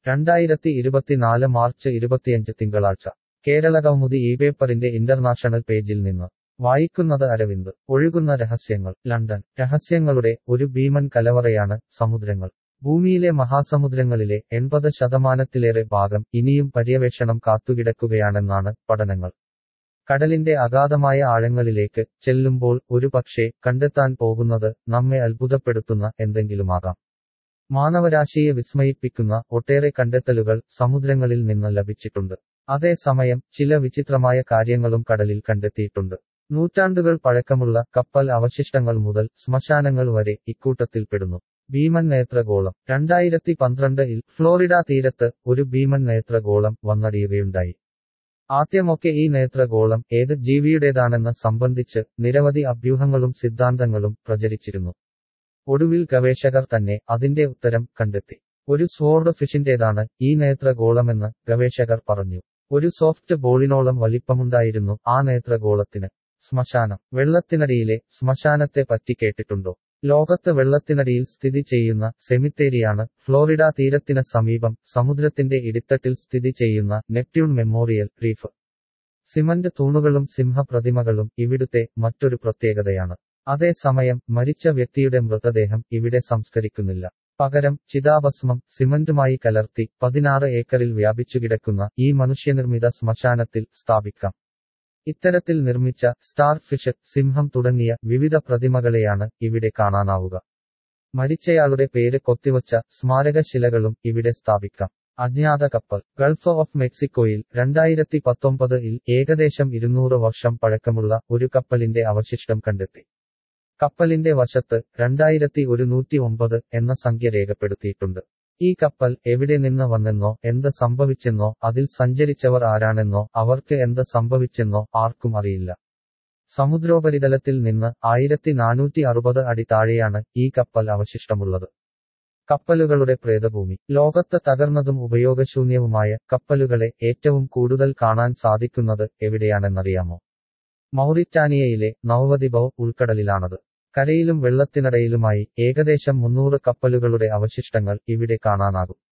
രണ്ടായിരത്തി ഇരുപത്തിനാല് മാർച്ച് ഇരുപത്തിയഞ്ച് തിങ്കളാഴ്ച കേരളകൗമുദി ഈ പേപ്പറിന്റെ ഇന്റർനാഷണൽ പേജിൽ നിന്ന് വായിക്കുന്നത് അരവിന്ദ് ഒഴുകുന്ന രഹസ്യങ്ങൾ ലണ്ടൻ രഹസ്യങ്ങളുടെ ഒരു ഭീമൻ കലവറയാണ് സമുദ്രങ്ങൾ ഭൂമിയിലെ മഹാസമുദ്രങ്ങളിലെ എൺപത് ശതമാനത്തിലേറെ ഭാഗം ഇനിയും പര്യവേഷണം കാത്തുകിടക്കുകയാണെന്നാണ് പഠനങ്ങൾ കടലിന്റെ അഗാധമായ ആഴങ്ങളിലേക്ക് ചെല്ലുമ്പോൾ ഒരുപക്ഷേ കണ്ടെത്താൻ പോകുന്നത് നമ്മെ അത്ഭുതപ്പെടുത്തുന്ന എന്തെങ്കിലുമാകാം മാനവരാശിയെ വിസ്മയിപ്പിക്കുന്ന ഒട്ടേറെ കണ്ടെത്തലുകൾ സമുദ്രങ്ങളിൽ നിന്ന് ലഭിച്ചിട്ടുണ്ട് അതേസമയം ചില വിചിത്രമായ കാര്യങ്ങളും കടലിൽ കണ്ടെത്തിയിട്ടുണ്ട് നൂറ്റാണ്ടുകൾ പഴക്കമുള്ള കപ്പൽ അവശിഷ്ടങ്ങൾ മുതൽ ശ്മശാനങ്ങൾ വരെ ഇക്കൂട്ടത്തിൽപ്പെടുന്നു ഭീമൻ നേത്രഗോളം രണ്ടായിരത്തി പന്ത്രണ്ടിൽ ഫ്ലോറിഡ തീരത്ത് ഒരു ഭീമൻ നേത്രഗോളം വന്നടിയുകയുണ്ടായി ആദ്യമൊക്കെ ഈ നേത്രഗോളം ഏത് ജീവിയുടേതാണെന്ന് സംബന്ധിച്ച് നിരവധി അഭ്യൂഹങ്ങളും സിദ്ധാന്തങ്ങളും പ്രചരിച്ചിരുന്നു ഒടുവിൽ ഗവേഷകർ തന്നെ അതിന്റെ ഉത്തരം കണ്ടെത്തി ഒരു സ്വോർഡ് ഫിഷിന്റേതാണ് ഈ നേത്രഗോളമെന്ന് ഗവേഷകർ പറഞ്ഞു ഒരു സോഫ്റ്റ് ബോളിനോളം വലിപ്പമുണ്ടായിരുന്നു ആ നേത്രഗോളത്തിന് ശ്മശാനം വെള്ളത്തിനടിയിലെ ശ്മശാനത്തെ പറ്റി കേട്ടിട്ടുണ്ടോ ലോകത്ത് വെള്ളത്തിനടിയിൽ സ്ഥിതി ചെയ്യുന്ന സെമിത്തേരിയാണ് ഫ്ലോറിഡ തീരത്തിന് സമീപം സമുദ്രത്തിന്റെ ഇടിത്തട്ടിൽ സ്ഥിതി ചെയ്യുന്ന നെപ്റ്റ്യൂൺ മെമ്മോറിയൽ റീഫ് സിമന്റ് തൂണുകളും സിംഹപ്രതിമകളും ഇവിടുത്തെ മറ്റൊരു പ്രത്യേകതയാണ് അതേസമയം മരിച്ച വ്യക്തിയുടെ മൃതദേഹം ഇവിടെ സംസ്കരിക്കുന്നില്ല പകരം ചിതാഭസ്മം സിമന്റുമായി കലർത്തി പതിനാറ് ഏക്കറിൽ വ്യാപിച്ചുകിടക്കുന്ന ഈ മനുഷ്യനിർമ്മിത ശ്മശാനത്തിൽ സ്ഥാപിക്കാം ഇത്തരത്തിൽ നിർമ്മിച്ച സ്റ്റാർ ഫിഷ് സിംഹം തുടങ്ങിയ വിവിധ പ്രതിമകളെയാണ് ഇവിടെ കാണാനാവുക മരിച്ചയാളുടെ പേര് കൊത്തിവച്ച സ്മാരകശിലകളും ഇവിടെ സ്ഥാപിക്കാം അജ്ഞാത കപ്പൽ ഗൾഫ് ഓഫ് മെക്സിക്കോയിൽ രണ്ടായിരത്തി പത്തൊമ്പതിൽ ഏകദേശം ഇരുന്നൂറ് വർഷം പഴക്കമുള്ള ഒരു കപ്പലിന്റെ അവശിഷ്ടം കണ്ടെത്തി കപ്പലിന്റെ വശത്ത് രണ്ടായിരത്തി ഒരുന്നൂറ്റി ഒമ്പത് എന്ന സംഖ്യ രേഖപ്പെടുത്തിയിട്ടുണ്ട് ഈ കപ്പൽ എവിടെ നിന്ന് വന്നെന്നോ എന്ത് സംഭവിച്ചെന്നോ അതിൽ സഞ്ചരിച്ചവർ ആരാണെന്നോ അവർക്ക് എന്ത് സംഭവിച്ചെന്നോ ആർക്കും അറിയില്ല സമുദ്രോപരിതലത്തിൽ നിന്ന് ആയിരത്തി നാനൂറ്റി അറുപത് അടി താഴെയാണ് ഈ കപ്പൽ അവശിഷ്ടമുള്ളത് കപ്പലുകളുടെ പ്രേതഭൂമി ലോകത്ത് തകർന്നതും ഉപയോഗശൂന്യവുമായ കപ്പലുകളെ ഏറ്റവും കൂടുതൽ കാണാൻ സാധിക്കുന്നത് എവിടെയാണെന്നറിയാമോ മൗറിറ്റാനിയയിലെ നവവതിബൌ ഉൾക്കടലിലാണത് കരയിലും വെള്ളത്തിനടയിലുമായി ഏകദേശം മുന്നൂറ് കപ്പലുകളുടെ അവശിഷ്ടങ്ങൾ ഇവിടെ കാണാനാകും